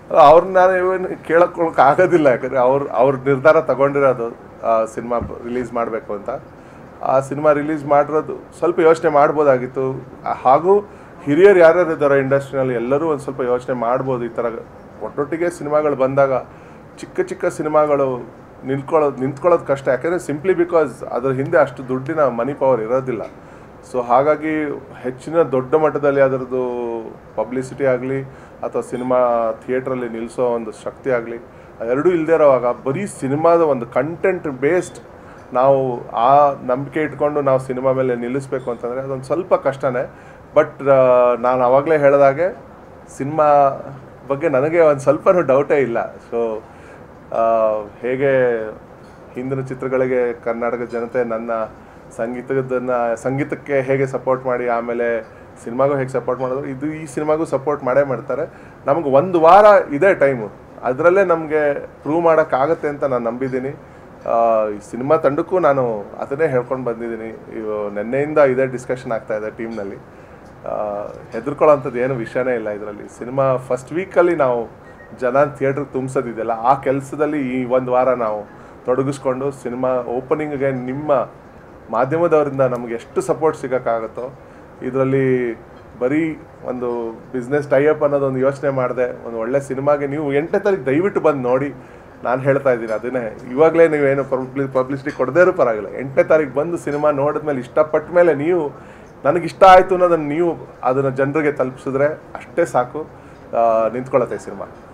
ಅವ್ರನ್ನ ನಾನು ಏನು ಕೇಳಕ್ಕೊಳಕ್ ಆಗೋದಿಲ್ಲ ಯಾಕಂದರೆ ಅವ್ರು ಅವ್ರ ನಿರ್ಧಾರ ತಗೊಂಡಿರೋದು ಸಿನಿಮಾ ರಿಲೀಸ್ ಮಾಡಬೇಕು ಅಂತ ಆ ಸಿನಿಮಾ ರಿಲೀಸ್ ಮಾಡಿರೋದು ಸ್ವಲ್ಪ ಯೋಚನೆ ಮಾಡ್ಬೋದಾಗಿತ್ತು ಆ, ಹಾಗೂ ಹಿರಿಯರು ಯಾರ್ಯಾರು ಇದ್ದಾರೆ ಇಂಡಸ್ಟ್ರಿನಲ್ಲಿ ಎಲ್ಲರೂ ಒಂದು ಸ್ವಲ್ಪ ಯೋಚನೆ ಮಾಡ್ಬೋದು ಈ ಥರ ಒಟ್ಟೊಟ್ಟಿಗೆ ಸಿನಿಮಾಗಳು ಬಂದಾಗ ಚಿಕ್ಕ ಚಿಕ್ಕ ಸಿನಿಮಾಗಳು ನಿಂತ್ಕೊಳ್ಳೋದು ನಿಂತ್ಕೊಳ್ಳೋದು ಕಷ್ಟ ಯಾಕಂದರೆ ಸಿಂಪ್ಲಿ ಬಿಕಾಸ್ ಅದ್ರ ಹಿಂದೆ ಅಷ್ಟು ದುಡ್ಡಿನ ಮನಿ ಪವರ್ ಇರೋದಿಲ್ಲ ಸೊ ಹಾಗಾಗಿ ಹೆಚ್ಚಿನ ದೊಡ್ಡ ಮಟ್ಟದಲ್ಲಿ ಅದರದ್ದು ಪಬ್ಲಿಸಿಟಿ ಆಗಲಿ ಅಥವಾ ಸಿನಿಮಾ ಥಿಯೇಟ್ರಲ್ಲಿ ನಿಲ್ಲಿಸೋ ಒಂದು ಶಕ್ತಿ ಆಗಲಿ ಎರಡೂ ಇಲ್ಲದೆ ಇರೋವಾಗ ಬರೀ ಸಿನಿಮಾದ ಒಂದು ಕಂಟೆಂಟ್ ಬೇಸ್ಡ್ ನಾವು ಆ ನಂಬಿಕೆ ಇಟ್ಕೊಂಡು ನಾವು ಸಿನಿಮಾ ಮೇಲೆ ನಿಲ್ಲಿಸ್ಬೇಕು ಅಂತಂದರೆ ಅದೊಂದು ಸ್ವಲ್ಪ ಕಷ್ಟನೇ ಬಟ್ ನಾನು ಆವಾಗಲೇ ಹೇಳಿದಾಗೆ ಸಿನಿಮಾ ಬಗ್ಗೆ ನನಗೆ ಒಂದು ಸ್ವಲ್ಪನೂ ಡೌಟೇ ಇಲ್ಲ ಸೊ ಹೇಗೆ ಹಿಂದಿನ ಚಿತ್ರಗಳಿಗೆ ಕರ್ನಾಟಕ ಜನತೆ ನನ್ನ ಸಂಗೀತದನ್ನು ಸಂಗೀತಕ್ಕೆ ಹೇಗೆ ಸಪೋರ್ಟ್ ಮಾಡಿ ಆಮೇಲೆ ಸಿನಿಮಾಗೂ ಹೇಗೆ ಸಪೋರ್ಟ್ ಮಾಡಿದ್ರು ಇದು ಈ ಸಿನಿಮಾಗೂ ಸಪೋರ್ಟ್ ಮಾಡೇ ಮಾಡ್ತಾರೆ ನಮ್ಗೆ ಒಂದು ವಾರ ಇದೆ ಟೈಮು ಅದರಲ್ಲೇ ನಮಗೆ ಪ್ರೂವ್ ಮಾಡೋಕ್ಕಾಗತ್ತೆ ಅಂತ ನಾನು ನಂಬಿದ್ದೀನಿ ಆ, ಈ ಸಿನಿಮಾ ತಂಡಕ್ಕೂ ನಾನು ಅದನ್ನೇ ಹೇಳ್ಕೊಂಡು ಬಂದಿದ್ದೀನಿ ಇವು ನಿನ್ನೆಯಿಂದ ಇದೇ ಡಿಸ್ಕಷನ್ ಆಗ್ತಾ ಇದೆ ಟೀಮ್ನಲ್ಲಿ ಹೆದರ್ಕೊಳ್ಳೋಂಥದ್ದು ಏನು ವಿಷಯನೇ ಇಲ್ಲ ಇದರಲ್ಲಿ ಸಿನಿಮಾ ಫಸ್ಟ್ ವೀಕಲ್ಲಿ ನಾವು ಜನ ಥಿಯೇಟ್ರಿಗೆ ತುಂಬಿಸೋದಿದೆಯಲ್ಲ ಆ ಕೆಲಸದಲ್ಲಿ ಈ ಒಂದು ವಾರ ನಾವು ತೊಡಗಿಸ್ಕೊಂಡು ಸಿನಿಮಾ ಓಪನಿಂಗ್ಗೆ ನಿಮ್ಮ ಮಾಧ್ಯಮದವರಿಂದ ನಮಗೆ ಎಷ್ಟು ಸಪೋರ್ಟ್ ಸಿಗೋಕ್ಕಾಗುತ್ತೋ ಇದರಲ್ಲಿ ಬರೀ ಒಂದು ಬಿಸ್ನೆಸ್ ಟೈಅಪ್ ಅನ್ನೋದೊಂದು ಯೋಚನೆ ಮಾಡಿದೆ ಒಂದು ಒಳ್ಳೆ ಸಿನಿಮಾಗೆ ನೀವು ಎಂಟನೇ ತಾರೀಕು ದಯವಿಟ್ಟು ಬಂದು ನೋಡಿ ನಾನು ಹೇಳ್ತಾ ಇದ್ದೀನಿ ಅದನ್ನೇ ಇವಾಗಲೇ ನೀವೇನು ಪಬ್ಲಿ ಪಬ್ಲಿಸಿಟಿ ಕೊಡದೇ ಇರೋ ಪರವಾಗಿಲ್ಲ ಎಂಟನೇ ತಾರೀಕು ಬಂದು ಸಿನಿಮಾ ನೋಡಿದ್ಮೇಲೆ ಇಷ್ಟಪಟ್ಟ ಮೇಲೆ ನೀವು ನನಗಿಷ್ಟ ಆಯಿತು ಅನ್ನೋದನ್ನು ನೀವು ಅದನ್ನು ಜನರಿಗೆ ತಲುಪಿಸಿದ್ರೆ ಅಷ್ಟೇ ಸಾಕು ಆ, ನಿಂತ್ಕೊಳ್ಳುತ್ತೆ ಸಿನಿಮಾ